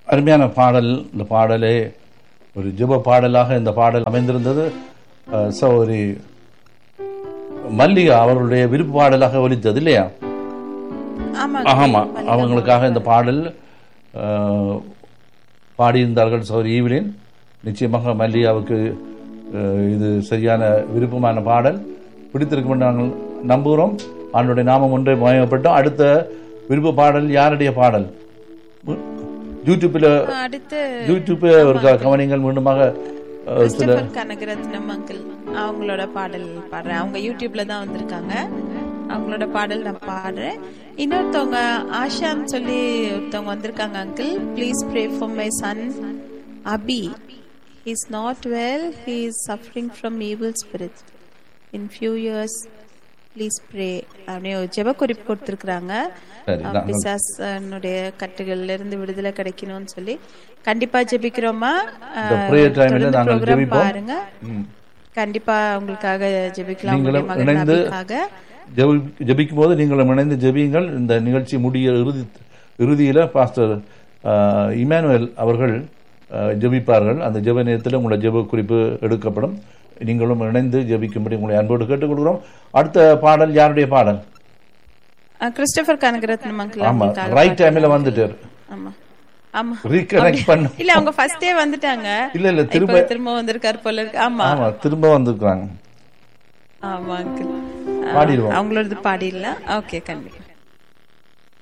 அருமையான பாடல் இந்த பாடலே ஒரு ஜெப பாடலாக இந்த பாடல் அமைந்திருந்தது அஹ், சகோதரி மல்லிகா அவர்களுடைய விருப்ப பாடலாக ஒலித்தது இல்லையா ஆமா ஆமா அவங்களுக்காக இந்த பாடல் அஹ், பாடியிருந்தார்கள் சௌரி ஈவிலின் நிச்சயமாக மல்லிகாவுக்கு அஹ், இது சரியான விருப்பமான பாடல் பிடித்திருக்கும் என்று நாங்கள் நம்புகிறோம் அவனுடைய நாமம் ஒன்றை மயப்பட்டோம் அடுத்த விருப்ப பாடல் யாருடைய பாடல் யூடியூப்பில் அடுத்து யூடியூப்பை ஒரு க- கவனிங்கள் மீண்டுமாக அஹ், சில கிறிஸ்டபர் கனகரத்னம் அங்கிள் அவங்களோட பாடல் பாடுறேன் அவங்க யூடியூப்ல தான் வந்திருக்காங்க அவங்களோட பாடல் நான் பாடுறேன் இன்னொருத்தவங்க ஆஷான்னு சொல்லி ஒருத்தவங்க வந்திருக்காங்க uncle please pray for my son Abhi is not well he is suffering from evil spirit in few years please pray அப்படின்னு ஒரு ஜெப குறிப்பு கொடுத்துருக்குறாங்க சரி, நாங்கள் பிசாசனுடைய கட்டுகள்ல இருந்து விடுதலை கிடைக்கணும்னு சொல்லி கண்டிப்பா ஜெபிக்கிறோமா இந்த prayer time ல தொடர்ந்து நாங்கள் program ஜெபிப்போம். பாருங்க கண்டிப்பா உங்களுக்காக ஜெபிக்கலாம் நீங்களும் உங்களுடைய மகன் இணைந்து அபிக்காக. ஜெபி- ஜெபிக்கும் போது நீங்களும் இணைந்து ஜெபியுங்கள் இந்த நிகழ்ச்சி முடிய இறுதி இறுதியில் பாஸ்டர் ஆஹ், இமானுவேல் அவர்கள் ஆஹ், ஜெபிப்பார்கள் அந்த ஜெப நேரத்தில் உங்களோட ஜெப குறிப்பு எடுக்கப்படும் நீங்களும் இணைந்து ஜெபிக்கும்படி உங்களை அன்போடு கேட்டுக்கொள்கிறோம் அடுத்த பாடல் யாருடைய பாடல் அஹ், கிறிஸ்டபர் கனகரத்னம் அங்கிள் ஆமா உங்களுக்காக ரைட் டைம்ல வந்துட்டார் ஆமா ஆமா ரீகனெக்ட் பண்ண இல்ல அவங்க ஃபர்ஸ்டே வந்துட்டாங்க இல்ல இல்ல திரும்ப இப்ப திரும்ப வந்திருக்காரு போல இருக்கு ஆமா ஆமா திரும்ப வந்திருக்காங்க ஆமா அங்கிள் பாடிடுவோம் அவங்களோடது பாடிடலாம் ஓகே கண்டிப்பா